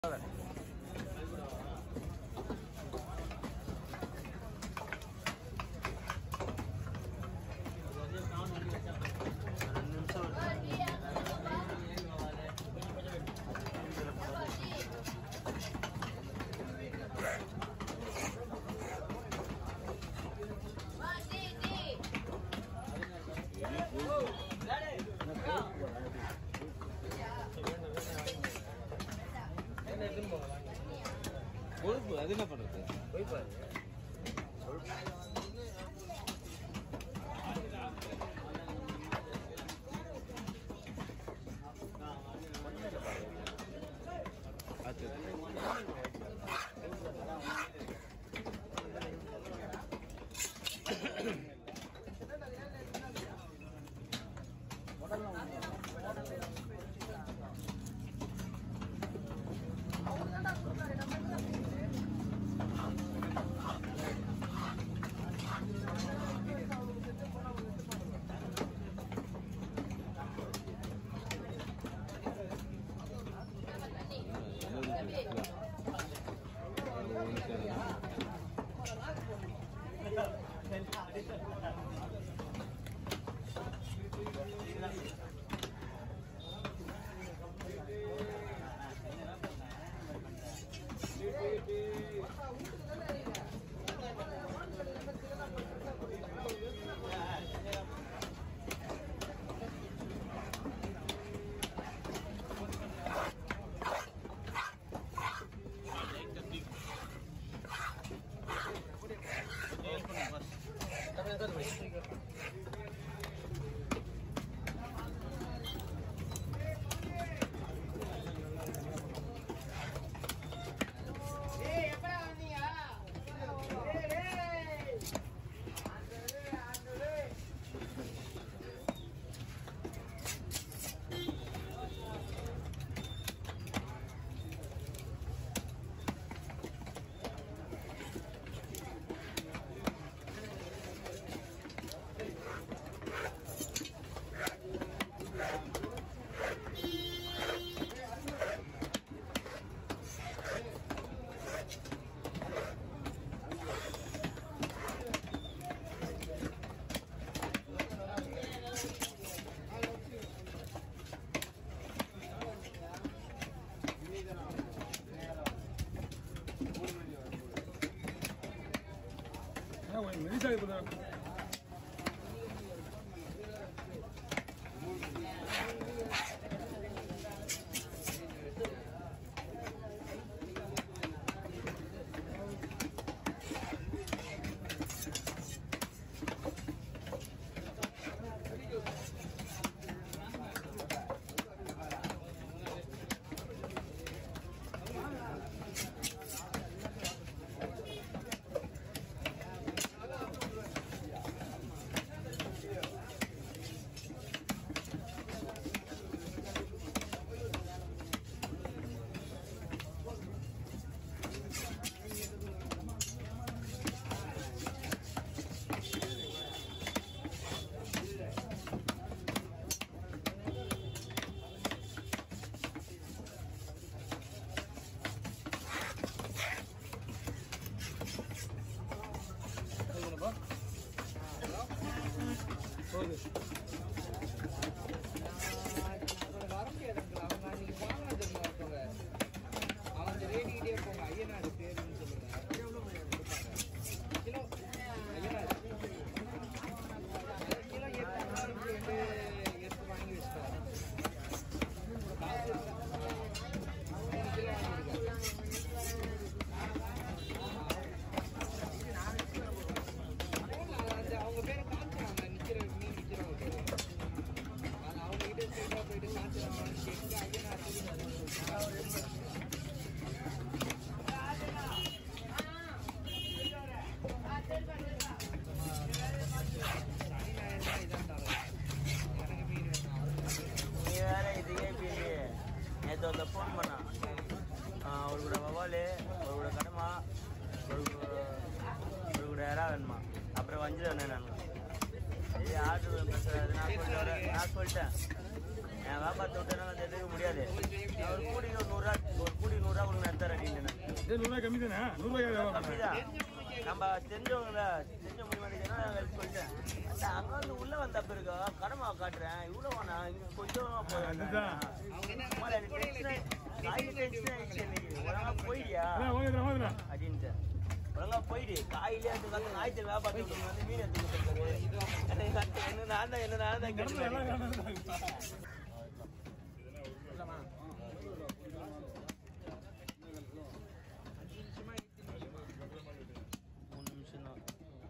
ரெண்டு நிமிஷம் கொழுப்பு அது என்ன பண்றது அது வர முடியாது அவங்க அன்னைக்கு வாங்கினா தெரியுமா ஒருத்தவங்க அவங்க ரேடிக்கிட்டே போங்க ஐயனார் பேருன்னு சொல்லுங்க கிலோ ஐயனார் கிலோ எட்டாயிரம் ரெண்டு எடுத்து வாங்கி வச்சுட்டாங்க காசு மூணு கிலோ வாங்கியிருக்காங்க அது அவங்க பேரை காமிச்சாங்க நிக்கிற மீன் நிக்கிறவங்க பேரு அது அவங்க கிட்ட ஸ்ட்ரெயிட்டா போயிட்டு காமிச்சாங்க கேட்டு ஐயனா சனி ஞாயிறு தான் இதான் தரேன் எனக்கு மீன் வேணும் நீ வேற இதுக்கே இல்லையே நேற்று ஒருத்த ஃபோன் பண்ணான் ஆஹ் ஒரு கூட வவாலு ஒரு கூட கடமா ஒரு கூட- ஒரு கூட இறா வேணுமா அப்புறம் வஞ்சிரம் வேணும் நான் இது ஆர்டர் பேசுறது நான் சொல்லிட்டு வரேன் நான் சொல்லிட்டேன் என் வியாபாரத்தை விட்டு அது எடுக்க முடியாது நான் ஒரு கூடி ஒரு நூறுரூவா ஒரு கூடி நூறுரூவா கொடுங்க எடுத்தார் அப்படின்னு இது நூறுரூவா கம்மி தானே நூறுரூவா கம்மிதான் நம்ம தெரிஞ்சவங்கள தெரிஞ்ச முடியும் சொல்லிட்டேன் அண்ணா, அங்க வந்து உள்ள வந்த பிறகு கடமை காட்டுறேன் இவ்வளவு வேணாம் இங்க கொஞ்சமா அதுதான். போயிடியா வாங்கிடுறேன் வாங்கிடுறேன் அப்படின்ட்டு ஒழுங்கா போயிடு காயிலே அந்த காலத்து ஞாயிற்று வியாபாரத்துக்கு வந்து மீன் எடுத்துக்கிட்டு இருக்காரு என்ன நான் தான் என்ன நான் தான் கடமை எல்லாம் கேட்டுருக்கேன் காணாது. மூணு நிமிஷம் தான்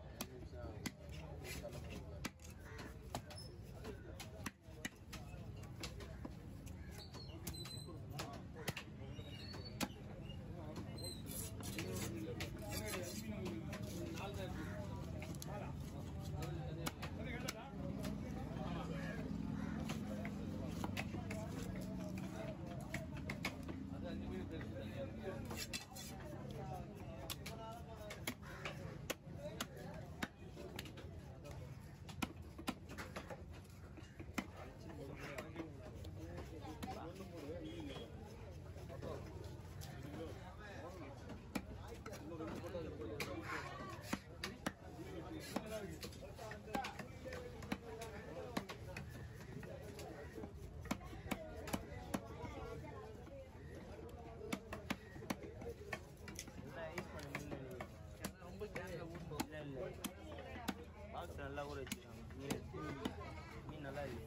நல்லா யூஸ் பண்ண மீன் ரொம்ப கேஸ்ல ஊட்டும் இல்லை இல்லை பாக்ஸ் நல்லா ஊற வச்சுருக்காங்க மீன் எடுத்து மீன் நல்லா இல்லை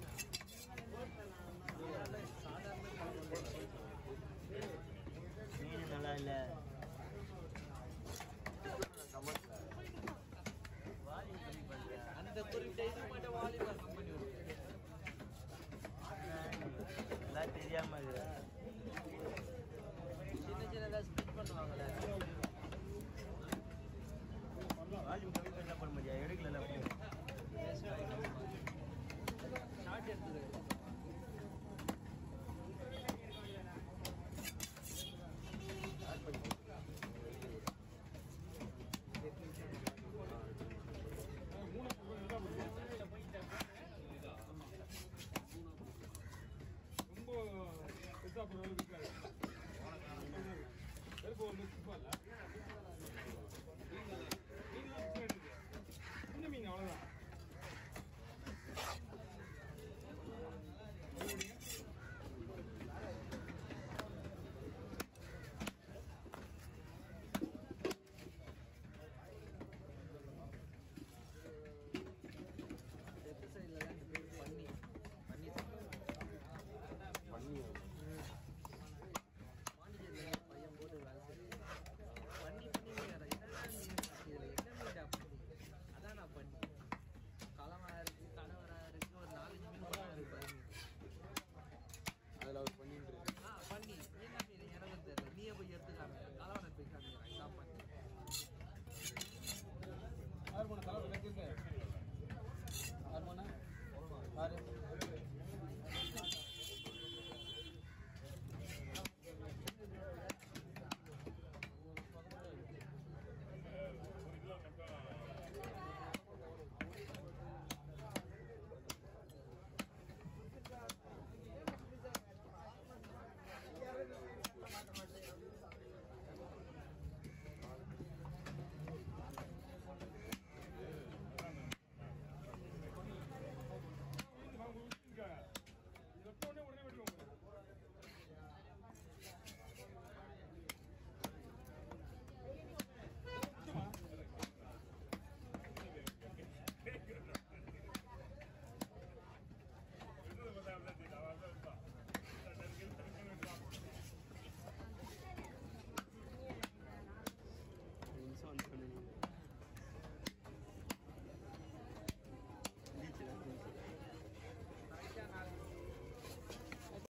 மீன் நல்லா இல்லை வாலி கம்மி பண்ணுறியா அந்த குறிப்பிட்ட இது மட்டும் வாலிபால் கம்பெனி வரும் எல்லாம் தெரியாம இருக்கு சின்ன சின்னதாக ஸ்பிட் பண்ணுவாங்கல்ல